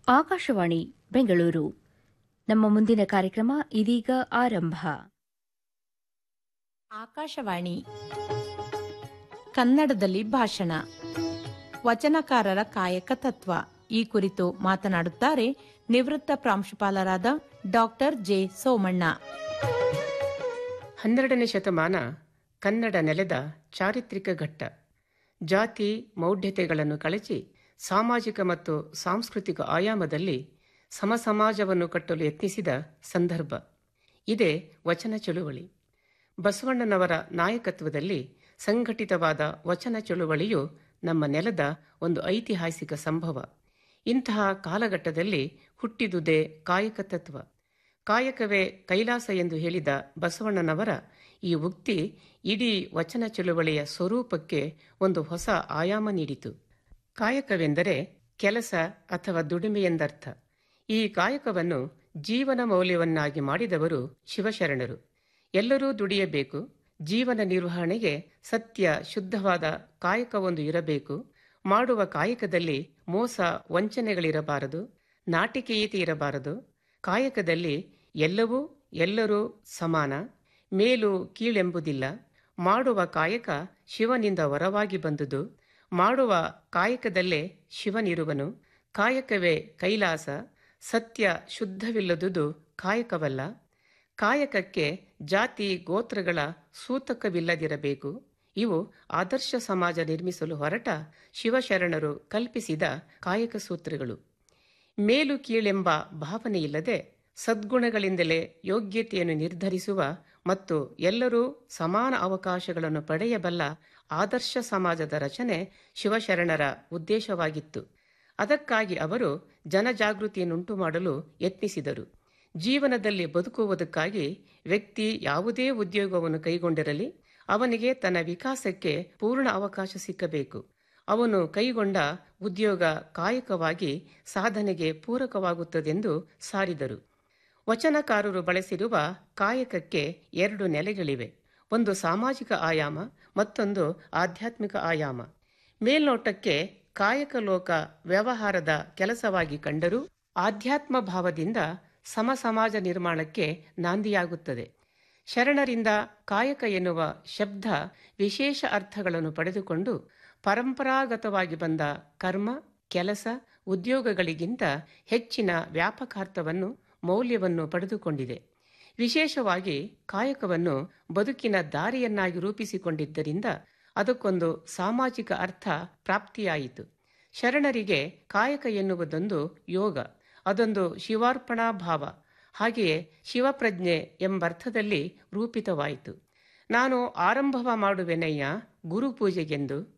ಆಕಾಶವಾಣಿ ಬೆಂಗಳೂರು ನಮ್ಮ ಮುಂದಿನ ಕಾರ್ಯಕ್ರಮ ಇದೀಗ ಆರಂಭ ಆಕಾಶವಾಣಿ ಕನ್ನಡದಲ್ಲಿ ಭಾಷಣ ವಚನಕಾರರ ಕಾಯಕ ತತ್ವ ಈ ಕುರಿತು ಮಾತನಾಡುತ್ತಾರೆ ನಿವೃತ್ತ ಪ್ರಾಂಶುಪಾಲರಾದ ಡಾಕ್ಟರ್ ಜೆ ಸೋಮಣ್ಣ ಹನ್ನೆರಡನೇ ಶತಮಾನ ಕನ್ನಡ ನೆಲೆದ ಚಾರಿತ್ರಿಕ ಘಟ್ಟ ಜಾತಿ ಮೌಢ್ಯತೆಗಳನ್ನು ಕಳಚಿ ಸಾಮಾಜಿಕ ಮತ್ತು ಸಾಂಸ್ಕೃತಿಕ ಆಯಾಮದಲ್ಲಿ ಸಮಸಮಾಜವನ್ನು ಕಟ್ಟಲು ಯತ್ನಿಸಿದ ಸಂದರ್ಭ ಇದೇ ವಚನ ಚಳುವಳಿ ಬಸವಣ್ಣನವರ ನಾಯಕತ್ವದಲ್ಲಿ ಸಂಘಟಿತವಾದ ವಚನ ಚಳುವಳಿಯು ನಮ್ಮ ನೆಲದ ಒಂದು ಐತಿಹಾಸಿಕ ಸಂಭವ ಇಂತಹ ಕಾಲಘಟ್ಟದಲ್ಲಿ ಹುಟ್ಟಿದುದೇ ಕಾಯಕ ತತ್ವ ಕಾಯಕವೇ ಕೈಲಾಸ ಎಂದು ಹೇಳಿದ ಬಸವಣ್ಣನವರ ಈ ಉಕ್ತಿ ಇಡೀ ವಚನ ಚಳುವಳಿಯ ಸ್ವರೂಪಕ್ಕೆ ಒಂದು ಹೊಸ ಆಯಾಮ ನೀಡಿತು ಕಾಯಕವೆಂದರೆ ಕೆಲಸ ಅಥವಾ ದುಡಿಮೆ ಎಂದರ್ಥ ಈ ಕಾಯಕವನ್ನು ಜೀವನ ಮೌಲ್ಯವನ್ನಾಗಿ ಮಾಡಿದವರು ಶಿವಶರಣರು ಎಲ್ಲರೂ ದುಡಿಯಬೇಕು ಜೀವನ ನಿರ್ವಹಣೆಗೆ ಸತ್ಯ ಶುದ್ಧವಾದ ಕಾಯಕವೊಂದು ಇರಬೇಕು ಮಾಡುವ ಕಾಯಕದಲ್ಲಿ ಮೋಸ ವಂಚನೆಗಳಿರಬಾರದು ನಾಟಿಕೆಯೀತಿ ಇರಬಾರದು ಕಾಯಕದಲ್ಲಿ ಎಲ್ಲವೂ ಎಲ್ಲರೂ ಸಮಾನ ಮೇಲು ಕೀಳೆಂಬುದಿಲ್ಲ ಮಾಡುವ ಕಾಯಕ ಶಿವನಿಂದ ವರವಾಗಿ ಬಂದುದು ಮಾಡುವ ಕಾಯಕದಲ್ಲೇ ಶಿವನಿರುವನು ಕಾಯಕವೇ ಕೈಲಾಸ ಸತ್ಯ ಶುದ್ಧವಿಲ್ಲದುದು ಕಾಯಕವಲ್ಲ ಕಾಯಕಕ್ಕೆ ಜಾತಿ ಗೋತ್ರಗಳ ಸೂತಕವಿಲ್ಲದಿರಬೇಕು ಇವು ಆದರ್ಶ ಸಮಾಜ ನಿರ್ಮಿಸಲು ಹೊರಟ ಶಿವಶರಣರು ಕಲ್ಪಿಸಿದ ಕಾಯಕ ಸೂತ್ರಗಳು ಮೇಲು ಕೀಳೆಂಬ ಭಾವನೆಯಿಲ್ಲದೆ ಸದ್ಗುಣಗಳಿಂದಲೇ ಯೋಗ್ಯತೆಯನ್ನು ನಿರ್ಧರಿಸುವ ಮತ್ತು ಎಲ್ಲರೂ ಸಮಾನ ಅವಕಾಶಗಳನ್ನು ಪಡೆಯಬಲ್ಲ ಆದರ್ಶ ಸಮಾಜದ ರಚನೆ ಶಿವಶರಣರ ಉದ್ದೇಶವಾಗಿತ್ತು ಅದಕ್ಕಾಗಿ ಅವರು ಜನಜಾಗೃತಿಯನ್ನುಂಟು ಮಾಡಲು ಯತ್ನಿಸಿದರು ಜೀವನದಲ್ಲಿ ಬದುಕುವುದಕ್ಕಾಗಿ ವ್ಯಕ್ತಿ ಯಾವುದೇ ಉದ್ಯೋಗವನ್ನು ಕೈಗೊಂಡಿರಲಿ ಅವನಿಗೆ ತನ್ನ ವಿಕಾಸಕ್ಕೆ ಪೂರ್ಣ ಅವಕಾಶ ಸಿಕ್ಕಬೇಕು ಅವನು ಕೈಗೊಂಡ ಉದ್ಯೋಗ ಕಾಯಕವಾಗಿ ಸಾಧನೆಗೆ ಪೂರಕವಾಗುತ್ತದೆಂದು ಸಾರಿದರು ವಚನಕಾರರು ಬಳಸಿರುವ ಕಾಯಕಕ್ಕೆ ಎರಡು ನೆಲೆಗಳಿವೆ ಒಂದು ಸಾಮಾಜಿಕ ಆಯಾಮ ಮತ್ತೊಂದು ಆಧ್ಯಾತ್ಮಿಕ ಆಯಾಮ ಮೇಲ್ನೋಟಕ್ಕೆ ಕಾಯಕ ಲೋಕ ವ್ಯವಹಾರದ ಕೆಲಸವಾಗಿ ಕಂಡರೂ ಆಧ್ಯಾತ್ಮ ಭಾವದಿಂದ ಸಮ ಸಮಾಜ ನಿರ್ಮಾಣಕ್ಕೆ ನಾಂದಿಯಾಗುತ್ತದೆ ಶರಣರಿಂದ ಕಾಯಕ ಎನ್ನುವ ಶಬ್ದ ವಿಶೇಷ ಅರ್ಥಗಳನ್ನು ಪಡೆದುಕೊಂಡು ಪರಂಪರಾಗತವಾಗಿ ಬಂದ ಕರ್ಮ ಕೆಲಸ ಉದ್ಯೋಗಗಳಿಗಿಂತ ಹೆಚ್ಚಿನ ವ್ಯಾಪಕಾರ್ಥವನ್ನು ಮೌಲ್ಯವನ್ನು ಪಡೆದುಕೊಂಡಿದೆ ವಿಶೇಷವಾಗಿ ಕಾಯಕವನ್ನು ಬದುಕಿನ ದಾರಿಯನ್ನಾಗಿ ರೂಪಿಸಿಕೊಂಡಿದ್ದರಿಂದ ಅದಕ್ಕೊಂದು ಸಾಮಾಜಿಕ ಅರ್ಥ ಪ್ರಾಪ್ತಿಯಾಯಿತು ಶರಣರಿಗೆ ಕಾಯಕ ಎನ್ನುವುದೊಂದು ಯೋಗ ಅದೊಂದು ಶಿವಾರ್ಪಣಾ ಭಾವ ಹಾಗೆಯೇ ಶಿವಪ್ರಜ್ಞೆ ಎಂಬರ್ಥದಲ್ಲಿ ರೂಪಿತವಾಯಿತು ನಾನು ಆರಂಭವ ಮಾಡುವೆನಯ್ಯ ಗುರುಪೂಜೆಗೆಂದು